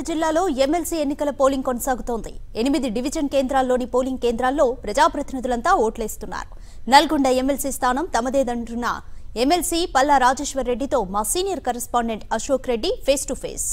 జిల్లాలో ఎమ్మెల్సీ ఎన్నికల పోలింగ్ కొనసాగుతోంది ఎనిమిది డివిజన్ కేంద్రాల్లోని పోలింగ్ కేంద్రాల్లో ప్రజాప్రతినిధులంతా ఓట్లేస్తున్నారు నల్గొండ ఎమ్మెల్సీ స్థానం తమదేదంటున్న ఎమ్మెల్సీ పల్లా రాజేశ్వర్ రెడ్డితో మా senior correspondent Ashok Reddy face to face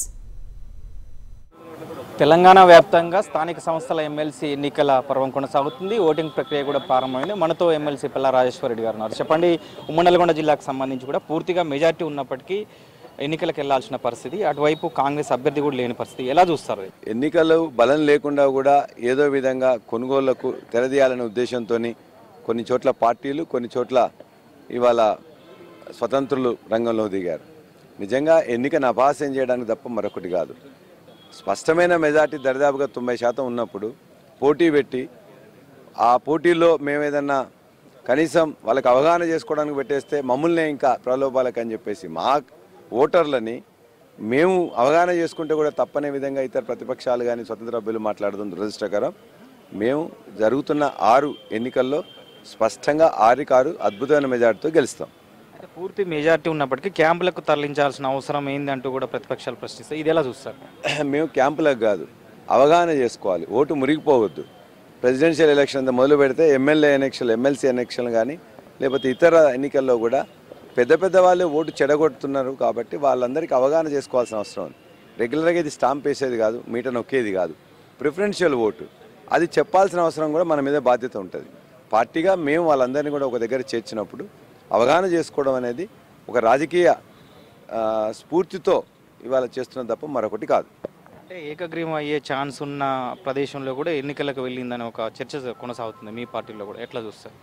Telangana వ్యాప్తంగా స్థానిక సంస్థల ఎమ్మెల్సీ ఎన్నికల పర్వం కొనసాగుతుంది ఓటింగ్ ప్రక్రియ కూడా ప్రారంభమైంది మనతో ఎమ్మెల్సీ పిల్ల రాజేశ్వర రెడ్డి గారు ఉన్నారు చెప్పండి ఉమ్మడి నల్గొండ జిల్లాకు సంబంధించి కూడా పూర్తిగా మెజార్టీ ఉన్నప్పటికీ ఎన్నికలకు వెళ్లాల్సిన పరిస్థితి అటువైపు కాంగ్రెస్ అభ్యర్థి కూడా లేని పరిస్థితి ఎలా చూస్తారు ఎన్నికలు బలం లేకుండా కూడా ఏదో విధంగా కొనుగోళ్లకు తెరదీయాలనే ఉద్దేశంతో కొన్ని చోట్ల పార్టీలు కొన్ని చోట్ల ఇవాళ స్వతంత్రులు రంగంలో దిగారు నిజంగా ఎన్నికను అపహాస్యం చేయడానికి తప్ప మరొకటి కాదు స్పష్టమైన మెజార్టీ దరిదాపుగా తొంభై శాతం ఉన్నప్పుడు పోటీ పెట్టి ఆ పోటీల్లో మేము ఏదన్నా కనీసం వాళ్ళకి అవగాహన చేసుకోవడానికి పెట్టేస్తే మమ్మల్నే ఇంకా ప్రలోభాలకు అని చెప్పేసి మా ఓటర్లని మేము అవగాహన చేసుకుంటే కూడా తప్పనే విధంగా ఇతర ప్రతిపక్షాలు కానీ స్వతంత్ర సభ్యులు మాట్లాడడం దురదృష్టకరం మేము జరుగుతున్న ఆరు ఎన్నికల్లో స్పష్టంగా ఆరుకి ఆరు అద్భుతమైన మెజార్టీతో గెలుస్తాం అంటే పూర్తి మెజార్టీ ఉన్నప్పటికీ క్యాంపులకు తరలించాల్సిన అవసరం ఏందంటూ కూడా ప్రతిపక్షాలు ప్రశ్నిస్తాయి ఇది ఎలా చూస్తారు మేము క్యాంపులకు కాదు అవగాహన చేసుకోవాలి ఓటు మురిగిపోవద్దు ప్రెసిడెన్షియల్ ఎలక్షన్ అంతా మొదలు పెడితే ఎమ్మెల్యే ఎలక్షన్ ఎమ్మెల్సీ ఎలక్షన్ కానీ లేకపోతే ఇతర ఎన్నికల్లో కూడా పెద్ద పెద్ద వాళ్ళు ఓటు చెడగొడుతున్నారు కాబట్టి వాళ్ళందరికీ అవగాహన చేసుకోవాల్సిన అవసరం ఉంది రెగ్యులర్గా ఇది స్టాంప్ వేసేది కాదు మీటర్ నొక్కేది కాదు ప్రిఫరెన్షియల్ ఓటు అది చెప్పాల్సిన అవసరం కూడా మన మీద బాధ్యత ఉంటుంది పార్టీగా మేము వాళ్ళందరినీ కూడా ఒక దగ్గర చేర్చినప్పుడు అవగాహన చేసుకోవడం అనేది ఒక రాజకీయ ఆ, స్ఫూర్తితో ఇవాళ చేస్తున్న తప్ప మరొకటి కాదు అంటే ఏకగ్రీవం అయ్యే ఛాన్స్ ఉన్న ప్రదేశంలో కూడా ఎన్నికలకు వెళ్ళిందని ఒక చర్చ కొనసాగుతుంది మీ పార్టీలో కూడా ఎట్లా చూస్తారు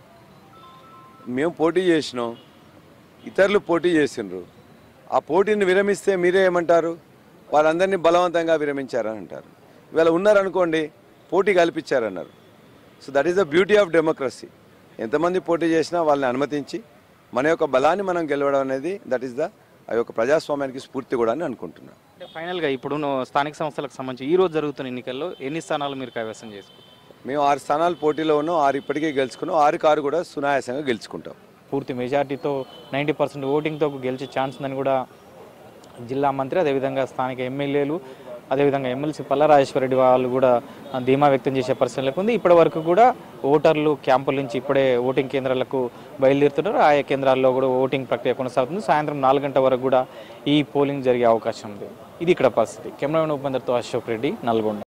మేము పోటీ చేసినాం ఇతరులు పోటీ చేసిండ్రు ఆ పోటీని విరమిస్తే మీరే ఏమంటారు వాళ్ళందరినీ బలవంతంగా విరమించారని అంటారు ఇవాళ ఉన్నారనుకోండి పోటీ కల్పించారన్నారు so that is the beauty of democracy ఎంతమంది పోటీ చేసినా వాళ్ళని అనుమతించి మన యొక్క బలాన్ని మనం గెలవడం అనేది దట్ ఈస్ ద ఆ యొక్క ప్రజాస్వామ్యానికి స్ఫూర్తి కూడా అని అనుకుంటున్నాను అంటే ఫైనల్గా ఇప్పుడు నువ్వు స్థానిక సంస్థలకు సంబంధించి ఈ రోజు జరుగుతున్న ఎన్నికల్లో ఎన్ని స్థానాలు మీరు కైవసం చేసుకుంటారు మేము ఆరు స్థానాలు పోటీలో ఉన్నాం ఆరు ఇప్పటికే గెలుచుకున్నాం ఆరుకి ఆరు కూడా సునాయాసంగా గెలుచుకుంటాం పూర్తి మెజార్టీతో నైంటీ పర్సెంట్ ఓటింగ్తో గెలిచే ఛాన్స్ ఉందని కూడా జిల్లా మంత్రి అదేవిధంగా స్థానిక ఎమ్మెల్యేలు అదేవిధంగా ఎమ్మెల్సీ పల్లారాజేశ్వరరెడ్డి వాళ్ళు కూడా ఆ, ధీమా వ్యక్తం చేసే పరిస్థితులకు ఉంది ఇప్పటి వరకు కూడా ఓటర్లు క్యాంపుల నుంచి ఇప్పుడే ఓటింగ్ కేంద్రాలకు బయలుదేరుతున్నారు ఆయా కేంద్రాల్లో కూడా ఓటింగ్ ప్రక్రియ కొనసాగుతుంది సాయంత్రం నాలుగు గంటల వరకు కూడా ఈ పోలింగ్ జరిగే అవకాశం ఉంది ఇది ఇక్కడ పరిస్థితి కెమెరామెన్ ఉపేందర్తో అశోక్ రెడ్డి నల్గొండ